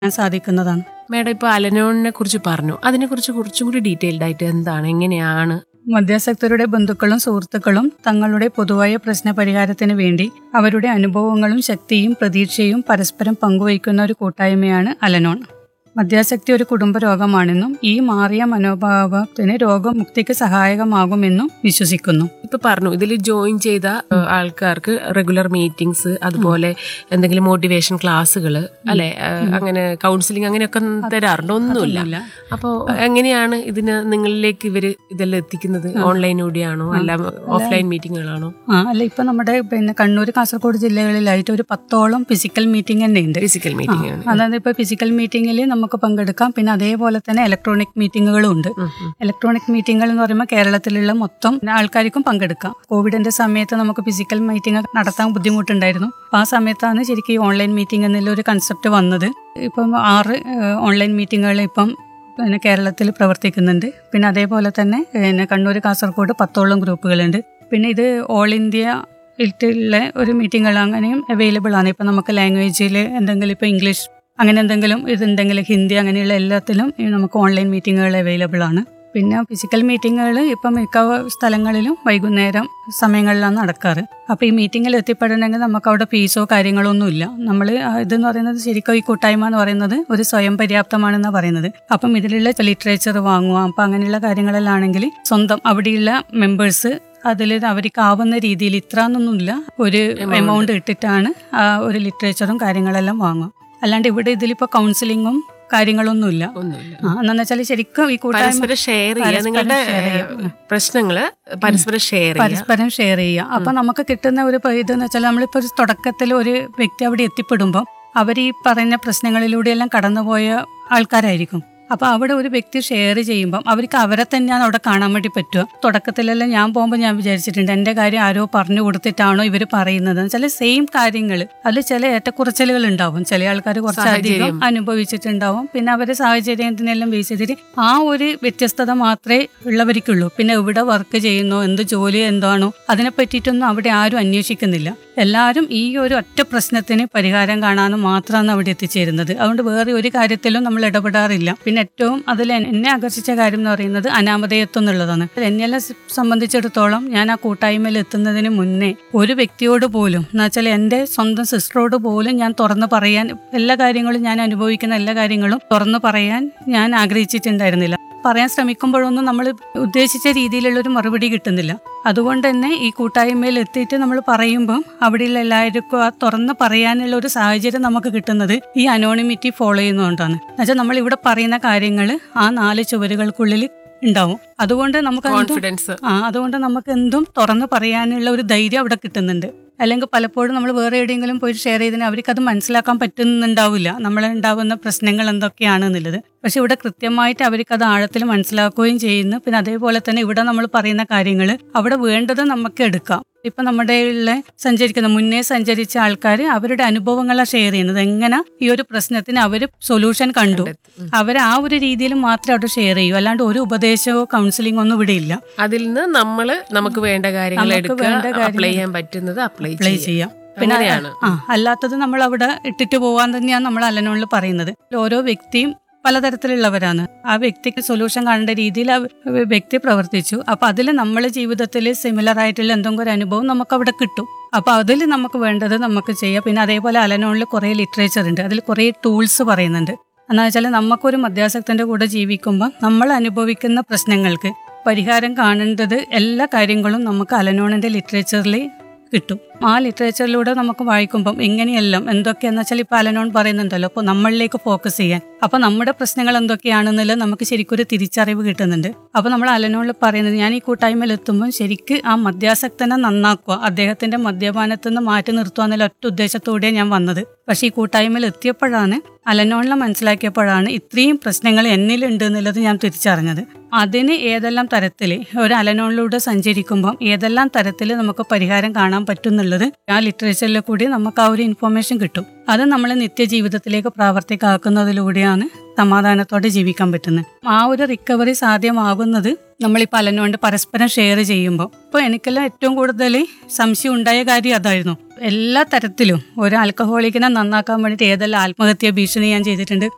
സാധിക്കുന്നതാണ് മാഡം ഇപ്പൊ അലനോണിനെ കുറിച്ച് പറഞ്ഞു അതിനെ കുറിച്ച് കുറച്ചും കൂടി ഡീറ്റെയിൽഡ് ആയിട്ട് എന്താണ് എങ്ങനെയാണ് മധ്യാസക്തരുടെ ബന്ധുക്കളും സുഹൃത്തുക്കളും തങ്ങളുടെ പൊതുവായ പ്രശ്ന പരിഹാരത്തിന് വേണ്ടി അവരുടെ അനുഭവങ്ങളും ശക്തിയും പ്രതീക്ഷയും പരസ്പരം പങ്കുവയ്ക്കുന്ന ഒരു കൂട്ടായ്മയാണ് അലനോൺ മദ്യാസക്തി ഒരു കുടുംബ രോഗമാണെന്നും ഈ മാറിയ മനോഭാവത്തിന് രോഗമുക്തിക്ക് സഹായകമാകുമെന്നും വിശ്വസിക്കുന്നു ഇപ്പൊ പറഞ്ഞു ഇതിൽ ജോയിൻ ചെയ്ത ഏഹ്, ആൾക്കാർക്ക് റെഗുലർ മീറ്റിംഗ്സ് അതുപോലെ എന്തെങ്കിലും മോട്ടിവേഷൻ ക്ലാസ്സുകൾ അല്ലെ അങ്ങനെ കൗൺസിലിംഗ് അങ്ങനെയൊക്കെ തരാറുണ്ട് ഒന്നുമില്ല അപ്പോൾ എങ്ങനെയാണ് ഇതിന് നിങ്ങളിലേക്ക് ഇവര് ഇതെല്ലാം എത്തിക്കുന്നത് ഓൺലൈനിലൂടെയാണോ അല്ല ഓഫ്ലൈൻ മീറ്റിങ്ങുകളാണോ ആ അല്ല ഇപ്പൊ നമ്മുടെ പിന്നെ കണ്ണൂർ കാസർഗോഡ് ജില്ലകളിലായിട്ട് ഒരു പത്തോളം ഫിസിക്കൽ മീറ്റിംഗ് തന്നെ ഉണ്ട് ഫിസിക്കൽ മീറ്റിംഗ് ആണ് അതായത് ഇപ്പൊ ഫിസിക്കൽ മീറ്റിംഗിൽ നമുക്ക് പങ്കെടുക്കാം പിന്നെ അതേപോലെ തന്നെ ഇലക്ട്രോണിക് മീറ്റിങ്ങുകളും ഉണ്ട് ഉം, ഉം. ഇലക്ട്രോണിക് മീറ്റിംഗുകൾ എന്ന് പറയുമ്പോൾ കേരളത്തിലുള്ള മൊത്തം ആൾക്കാർക്കും പങ്കെടുക്കാം കോവിഡിന്റെ സമയത്ത് നമുക്ക് ഫിസിക്കൽ മീറ്റിംഗ് നടത്താൻ ബുദ്ധിമുട്ടുണ്ടായിരുന്നു അപ്പൊ ആ സമയത്താണ് ശരിക്കും ഈ ഓൺലൈൻ മീറ്റിംഗ് എന്നുള്ള ഒരു കൺസെപ്റ്റ് വന്നത് ഇപ്പം ആറ് ഓൺലൈൻ മീറ്റിങ്ങുകൾ ഇപ്പം പിന്നെ കേരളത്തിൽ പ്രവർത്തിക്കുന്നുണ്ട് പിന്നെ അതേപോലെ തന്നെ പിന്നെ കണ്ണൂർ കാസർഗോഡ് പത്തോളം ഗ്രൂപ്പുകളുണ്ട് പിന്നെ ഇത് ഓൾ ഇന്ത്യ ിലുള്ള ഒരു മീറ്റിങ്ങുകൾ അങ്ങനെയും അവൈലബിൾ ആണ് ഇപ്പം നമുക്ക് ലാംഗ്വേജിൽ എന്തെങ്കിലും ഇപ്പോൾ ഇംഗ്ലീഷ് അങ്ങനെ എന്തെങ്കിലും ഇതുണ്ടെങ്കിൽ ഹിന്ദി അങ്ങനെയുള്ള എല്ലാത്തിലും ഈ നമുക്ക് ഓൺലൈൻ മീറ്റിങ്ങുകൾ അവൈലബിൾ ആണ് പിന്നെ ഫിസിക്കൽ മീറ്റിങ്ങുകൾ ഇപ്പം മിക്ക സ്ഥലങ്ങളിലും വൈകുന്നേരം സമയങ്ങളിലാണ് നടക്കാറ് അപ്പോൾ ഈ മീറ്റിങ്ങിൽ എത്തിപ്പെടണമെങ്കിൽ നമുക്ക് അവിടെ ഫീസോ കാര്യങ്ങളോ ഒന്നുമില്ല നമ്മൾ ഇതെന്ന് പറയുന്നത് ശരിക്കും ഈ കൂട്ടായ്മ എന്ന് പറയുന്നത് ഒരു സ്വയം പര്യാപ്തമാണെന്നാണ് പറയുന്നത് അപ്പം ഇതിലുള്ള ലിറ്ററേച്ചർ വാങ്ങുക അപ്പം അങ്ങനെയുള്ള കാര്യങ്ങളെല്ലാം ആണെങ്കിൽ സ്വന്തം അവിടെയുള്ള മെമ്പേഴ്സ് അതിൽ അവർക്ക് ആവുന്ന രീതിയിൽ ഇത്ര എന്നൊന്നുമില്ല ഒരു എമൗണ്ട് ഇട്ടിട്ടാണ് ആ ഒരു ലിറ്ററേച്ചറും കാര്യങ്ങളെല്ലാം വാങ്ങുക അല്ലാണ്ട് ഇവിടെ ഇതിലിപ്പോൾ കൗൺസിലിങ്ങും കാര്യങ്ങളൊന്നുമില്ല ഒന്നുമില്ല ആ എന്നാന്ന് വെച്ചാൽ ശരിക്കും ഈ കൂട്ടായ്മ പരസ്പരം ഷെയർ ചെയ്യുക പരസ്പരം നിങ്ങളുടെ share ചെയ്യാം. ഏഹ്, പ്രശ്നങ്ങള് പരസ്പരം ഷെയർ ചെയ്യുക പരസ്പരം ഷെയർ ചെയ്യുക അപ്പൊ നമുക്ക് കിട്ടുന്ന ഒരു പ- ഇതെന്ന് വെച്ചാൽ നമ്മളിപ്പോ ഒരു തുടക്കത്തിൽ ഒരു വ്യക്തി അവിടെ എത്തിപ്പെടുമ്പോൾ അവർ ഈ പറഞ്ഞ പ്രശ്നങ്ങളിലൂടെയെല്ലാം കടന്നുപോയ ആൾക്കാരായിരിക്കും അപ്പൊ അവിടെ ഒരു വ്യക്തി ഷെയർ ചെയ്യുമ്പം അവർക്ക് അവരെ തന്നെയാണ് അവിടെ കാണാൻ വേണ്ടി പറ്റുക തുടക്കത്തിലെല്ലാം ഞാൻ പോകുമ്പോൾ ഞാൻ വിചാരിച്ചിട്ടുണ്ട് എൻ്റെ കാര്യം ആരോ പറഞ്ഞു കൊടുത്തിട്ടാണോ ഇവർ പറയുന്നത് എന്ന് വെച്ചാൽ സെയിം കാര്യങ്ങൾ അതിൽ ചില ഏറ്റക്കുറച്ചിലുകൾ ഉണ്ടാവും ചില ആൾക്കാർ കുറച്ചധികം സാഹചര്യം. അനുഭവിച്ചിട്ടുണ്ടാവും പിന്നെ അവരെ സാഹചര്യത്തിനെല്ലാം ബേസ് ചെയ്തിട്ട് ആ ഒരു വ്യത്യസ്തത മാത്രമേ ഉള്ളവർക്കുള്ളൂ പിന്നെ എവിടെ വർക്ക് ചെയ്യുന്നോ എന്ത് ജോലി എന്താണോ അതിനെ പറ്റിയിട്ടൊന്നും അവിടെ ആരും അന്വേഷിക്കുന്നില്ല എല്ലാവരും ഈ ഒരു ഒറ്റ പ്രശ്നത്തിന് പരിഹാരം കാണാനും മാത്രമാണ് അവിടെ എത്തിച്ചേരുന്നത് അതുകൊണ്ട് വേറെ ഒരു കാര്യത്തിലും നമ്മൾ ഇടപെടാറില്ല പിന്നെ ഏറ്റവും അതിൽ എന്നെ ആകർഷിച്ച കാര്യം എന്ന് പറയുന്നത് അനാമധേയത്വം എന്നുള്ളതാണ് എന്നെല്ലാം സ് സംബന്ധിച്ചിടത്തോളം ഞാൻ ആ കൂട്ടായ്മയിൽ എത്തുന്നതിന് മുന്നേ ഒരു വ്യക്തിയോട് പോലും എന്ന് വെച്ചാൽ എൻ്റെ സ്വന്തം സിസ്റ്ററോട് പോലും ഞാൻ തുറന്ന് പറയാൻ എല്ലാ കാര്യങ്ങളും ഞാൻ അനുഭവിക്കുന്ന എല്ലാ കാര്യങ്ങളും തുറന്ന് പറയാൻ ഞാൻ ആഗ്രഹിച്ചിട്ടുണ്ടായിരുന്നില്ല പറയാൻ ശ്രമിക്കുമ്പോഴൊന്നും നമ്മൾ ഉദ്ദേശിച്ച രീതിയിലുള്ള ഒരു മറുപടി കിട്ടുന്നില്ല അതുകൊണ്ട് തന്നെ ഈ കൂട്ടായ്മയിൽ എത്തിയിട്ട് നമ്മൾ പറയുമ്പം അവിടെയുള്ള എല്ലാവർക്കും ആ തുറന്ന് പറയാനുള്ള ഒരു സാഹചര്യം നമുക്ക് കിട്ടുന്നത് ഈ അനോണിമിറ്റി ഫോളോ ചെയ്യുന്നതുകൊണ്ടാണ് എന്നുവെച്ചാൽ നമ്മൾ ഇവിടെ പറയുന്ന കാര്യങ്ങൾ ആ നാല് ചുവരുകൾക്കുള്ളിൽ ഉണ്ടാവും അതുകൊണ്ട് നമുക്ക് എന്തും കോൺഫിഡൻസ് ആ അതുകൊണ്ട് നമുക്ക് എന്തും തുറന്ന് പറയാനുള്ള ഒരു ധൈര്യം അവിടെ കിട്ടുന്നുണ്ട് അല്ലെങ്കിൽ പലപ്പോഴും നമ്മൾ വേറെ എവിടെയെങ്കിലും പോയി ഷെയർ ചെയ്തതിന് അവർക്ക് അത് മനസ്സിലാക്കാൻ പറ്റുന്നുണ്ടാവില്ല നമ്മൾ ഉണ്ടാവുന്ന പ്രശ്നങ്ങൾ എന്തൊക്കെയാണെന്നുള്ളത് പക്ഷെ ഇവിടെ കൃത്യമായിട്ട് അവർക്ക് അത് ആഴത്തിൽ മനസ്സിലാക്കുകയും ചെയ്യുന്നു പിന്നെ അതേപോലെ തന്നെ ഇവിടെ നമ്മൾ പറയുന്ന കാര്യങ്ങൾ അവിടെ വേണ്ടത് നമുക്ക് എടുക്കാം ഇപ്പൊ നമ്മുടെ ഉള്ള സഞ്ചരിക്കുന്ന മുന്നേ സഞ്ചരിച്ച ആൾക്കാർ അവരുടെ അനുഭവങ്ങളാണ് ഷെയർ ചെയ്യുന്നത് എങ്ങനെ ഈ ഒരു പ്രശ്നത്തിന് അവർ സൊല്യൂഷൻ കണ്ടു അവർ ആ ഒരു രീതിയിൽ മാത്രമേ അവിടെ ഷെയർ ചെയ്യൂ അല്ലാണ്ട് ഒരു ഉപദേശമോ കൗൺസിലിംഗോ ഒന്നും ഇവിടെ ഇല്ല അതിൽ നിന്ന് നമ്മള് നമുക്ക് വേണ്ട കാര്യങ്ങൾ നമുക്ക് എടുക്കുക വേണ്ട കാര്യങ്ങൾ അപ്ലൈ ചെയ്യാൻ പറ്റുന്നത് അപ്ലൈ അപ്ലൈ ചെയ്യാം ചെയ്യാം പിന്നെ അങ്ങനെയാണ് ആ അല്ലാത്തത് നമ്മൾ അവിടെ ഇട്ടിട്ട് പോകാൻ തന്നെയാണ് നമ്മൾ അലനോണിൽ പറയുന്നത് ഓരോ വ്യക്തിയും പലതരത്തിലുള്ളവരാണ് ആ വ്യക്തിക്ക് സൊല്യൂഷൻ കാണേണ്ട രീതിയിൽ ആ വ്യക്തി പ്രവർത്തിച്ചു അപ്പൊ അതിൽ നമ്മളെ ജീവിതത്തിൽ സിമിലർ ആയിട്ടുള്ള എന്തെങ്കിലും ഒരു അനുഭവം നമുക്ക് അവിടെ കിട്ടും അപ്പൊ അതിൽ നമുക്ക് വേണ്ടത് നമുക്ക് ചെയ്യാം പിന്നെ അതേപോലെ അലനോണിൽ കുറേ ലിറ്ററേച്ചർ ഉണ്ട് അതിൽ കുറേ ടൂൾസ് പറയുന്നുണ്ട് എന്ന് വെച്ചാൽ നമുക്കൊരു മധ്യാസക്തന്റെ കൂടെ ജീവിക്കുമ്പോൾ നമ്മൾ അനുഭവിക്കുന്ന പ്രശ്നങ്ങൾക്ക് പരിഹാരം കാണേണ്ടത് എല്ലാ കാര്യങ്ങളും നമുക്ക് അലനോണിന്റെ ലിറ്ററേച്ചറിൽ കിട്ടും ആ ലിറ്ററേച്ചറിലൂടെ നമുക്ക് വായിക്കുമ്പം ഇങ്ങനെയെല്ലാം എന്തൊക്കെയാന്ന് വെച്ചാൽ ഇപ്പൊ അലനോൺ പറയുന്നുണ്ടല്ലോ അപ്പോൾ നമ്മളിലേക്ക് ഫോക്കസ് ചെയ്യാൻ അപ്പൊ നമ്മുടെ പ്രശ്നങ്ങൾ എന്തൊക്കെയാണെന്നുള്ളത് നമുക്ക് ശരിക്കും ഒരു തിരിച്ചറിവ് കിട്ടുന്നുണ്ട് അപ്പൊ നമ്മൾ അലനോണിൽ പറയുന്നത് ഞാൻ ഈ കൂട്ടായ്മയിൽ എത്തുമ്പോൾ ശരിക്ക് ആ മദ്യാസക്തനെ നന്നാക്കുക അദ്ദേഹത്തിന്റെ മദ്യപാനത്തിൽ നിന്ന് മാറ്റി നിർത്തുക എന്നുള്ള ഒറ്റ ഉദ്ദേശത്തോടെയാണ് ഞാൻ വന്നത് പക്ഷെ ഈ കൂട്ടായ്മയിൽ എത്തിയപ്പോഴാണ് അലനോണിനെ മനസ്സിലാക്കിയപ്പോഴാണ് ഇത്രയും പ്രശ്നങ്ങൾ എന്നിലുണ്ട് എന്നുള്ളത് ഞാൻ തിരിച്ചറിഞ്ഞത് അതിന് ഏതെല്ലാം തരത്തിൽ ഒരു അലനോണിലൂടെ സഞ്ചരിക്കുമ്പം ഏതെല്ലാം തരത്തിൽ നമുക്ക് പരിഹാരം കാണാൻ പറ്റുന്നുള്ളത് ആ ലിറ്ററേച്ചറിൽ കൂടി നമുക്ക് ആ ഒരു ഇൻഫർമേഷൻ കിട്ടും അത് നമ്മൾ നിത്യജീവിതത്തിലേക്ക് പ്രാവർത്തികമാക്കുന്നതിലൂടെയാണ് സമാധാനത്തോടെ ജീവിക്കാൻ പറ്റുന്നത് ആ ഒരു റിക്കവറി സാധ്യമാകുന്നത് നമ്മൾ ഈ പലനോണ്ട് പരസ്പരം ഷെയർ ചെയ്യുമ്പോൾ ഇപ്പോൾ എനിക്കെല്ലാം ഏറ്റവും കൂടുതൽ സംശയം ഉണ്ടായ കാര്യം അതായിരുന്നു എല്ലാ തരത്തിലും ഒരു ആൽക്കഹോളിക്കിനെ നന്നാക്കാൻ വേണ്ടിയിട്ട് ഏതെല്ലാം ആത്മഹത്യ ഭീഷണി ഞാൻ ചെയ്തിട്ടുണ്ട്